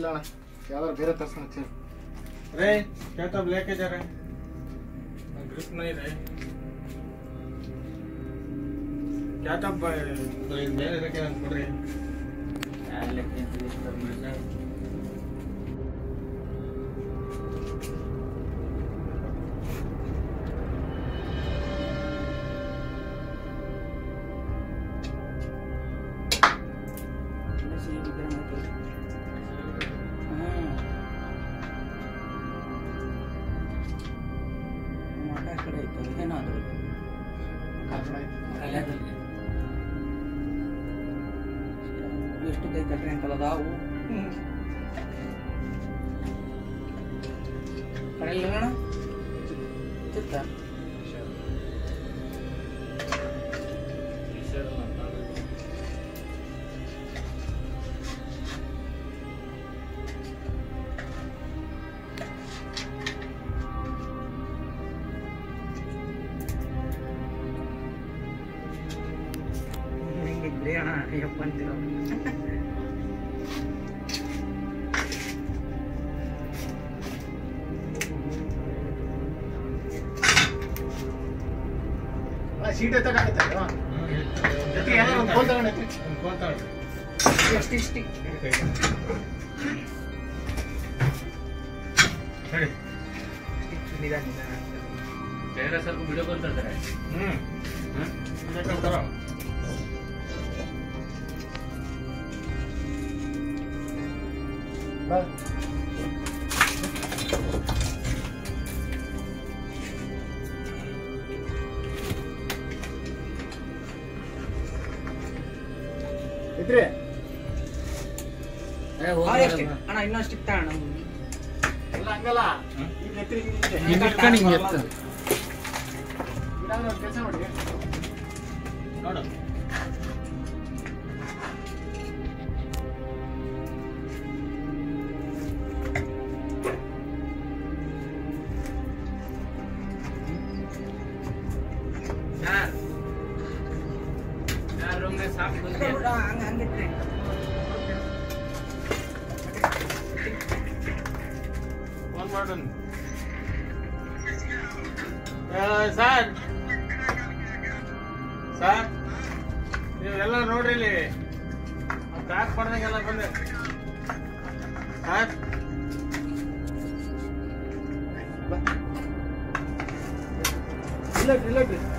ಇಲ್ಲ ಅಣ್ಣ ಯಾವ್ದಾರು ಬೇರೆ ತರ್ಸ್ಕೊಂಡು ಚೇರ್ रे क्या तब लेके जा रहे हैं ग्रिप नहीं रहे क्या तब तो ये मेरे लेके पड़ रहे हैं ಎಷ್ಟು ಕೈ ಕಟ್ರಿ ಅಂತಲ್ಲ ಅದಾವು ಕಡೆಯಲ್ಲಿ ಅಣ್ಣ ಚಿತ್ತ ಹೆಂಗಿದ್ರಿ ಅಣ್ಣ ಯಪ್ಪ ಅಂತೀರ ಶೀಟ್ ಎತ್ತಕ್ಕಾಗುತ್ತೆ ಅಲ್ವಾ? ಎತ್ತಿ ಯಾವ್ದಾರು ಒಂದು ಕೋಲ್ ತಗೊಂಡು ಎತ್ತಿ. कौन था ಎಷ್ಟು ಇಷ್ಟಿ ಸರಿ ನಿಧಾನ ನಿಧಾನ ಚಂದ್ರ ಸ್ವಲ್ಪ ವಿಡಿಯೋ ಕಾಲ್ ಮಾಡ್ತಾರೆ ಹ್ಮ್ ಬೇಕಾದ್ರೆ ತರೋ ಬಾ. ಇದ್ರಿ ಅವ್ರು ಎಷ್ಟು ಅಣ್ಣ ಇನ್ನೊಷ್ಟು ಇತ್ತ ಅಣ್ಣ ಅಲ್ಲ ಹಂಗಲ್ಲ ಈಗ ಎತ್ತಿ ಹಿಂಗೆ ಹಿಂಗೆ ಇಟ್ಕೊಂಡು ಹಿಂಗೆ ಎತ್ತು. ಇಲ್ಲಾಂದ್ರೆ ಒಂದು ಕೆಲಸ ಮಾಡಿ ನೋಡು ಸರ್ ಸರ್ ರೂಮ್ में साफ खुल गया ಹಂಗ ಹಂಗಿತ್ರಿ ಫೋನ್ ಮಾಡೋಣ ಸರ್ ಸರ್ ನೀವೆಲ್ಲ ನೋಡ್ರಿ ಇಲ್ಲಿ ಪ್ಯಾಕ್ ಮಾಡ್ದಂಗೆಲ್ಲ ಬಂದೆ ಸರ್ ಇಲ್ಲ ಇಲ್ಲ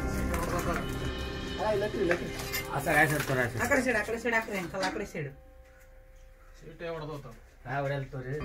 ಹಾ ಇಲ್ಲ ಇಲ್ಲ असं काय सर करायचं ಆ ಕಡೆ ಸೈಡ್ ಆ ಕಡೆ ಸೈಡ್ ಹಾಕ್ರಿ ಅಂಕಲ್ ಆ ಕಡೆ ಸೈಡ್ ಸೀಟೇ ಹೊಡೆದೋತ काय आवडेल तो रे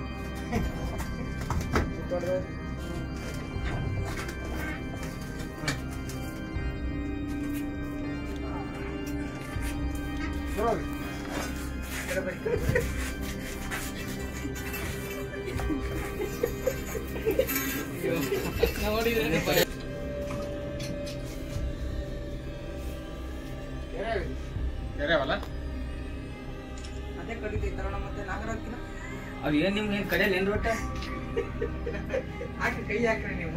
ಕೆರೆವಲ್ಲ ಅದೇ ಕಡಿತೈತೆ ತರೋಣ ಮತ್ತೆ ನಾಗರ ಹಾಕಿನ ಅದು ಏನ್ ನಿಮ್ಗೆ ಏನ್ ಕಡೆಯಲ್ಲಿ ಏನ್ ರೊಟ್ಟ ಹಾಕಿ ಕೈ ಹಾಕ್ರಿ ನೀವು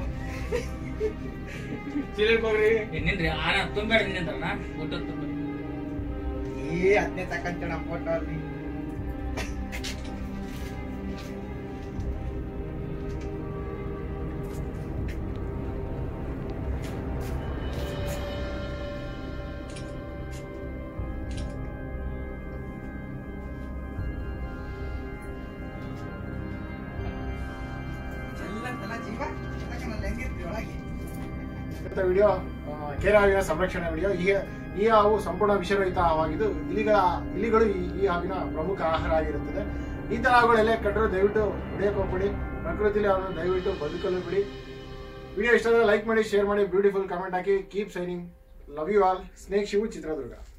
ಚೀಲಕ್ಕೆ ಹೋಗ್ರಿ ನಿನ್ರಿ ಆನ ತುಂಬೇಡ ನಿಂದ್ರಣ ಊಟ ತುಂಬ ಏ ಅದನ್ನೇ ತಕಂತಣ ಫೋಟೋ ಅಲ್ಲಿ ಚೆಲ್ಲಂತಲ್ಲ ಜೀವ ತಕನಲ್ಲಿ ಹೆಂಗಿರ್ತಿ ಒಳಗೆ ಇವತ್ತು ವಿಡಿಯೋ ಕೇರ ಹಾವಿನ ಸಂರಕ್ಷಣೆ ವಿಡಿಯೋ ಈ ಈ ಹಾವು ಸಂಪೂರ್ಣ ವಿಷರಹಿತ ಹಾವಾಗಿದ್ದು ಇಲಿಗಳ ಇಲಿಗಳು ಈ ಈ ಹಾವಿನ ಪ್ರಮುಖ ಆಹಾರ ಆಗಿರುತ್ತದೆ ಈ ತರ ಹಾವುಗಳೆಲ್ಲ ಕಂಡ್ರೆ ದಯವಿಟ್ಟು ಹೊಡೆಯಕ್ಕೆ ಹೋಗ್ಬಿಡಿ ಪ್ರಕೃತಿಲಿ ಅವರನ್ನು ದಯವಿಟ್ಟು ಬದುಕಲು ಬಿಡಿ ವಿಡಿಯೋ ಇಷ್ಟ ಲೈಕ್ ಮಾಡಿ ಶೇರ್ ಮಾಡಿ ಬ್ಯೂಟಿಫುಲ್ ಕಮೆಂಟ್ ಹಾಕಿ keep shining love you all snake Shivu Chitradurga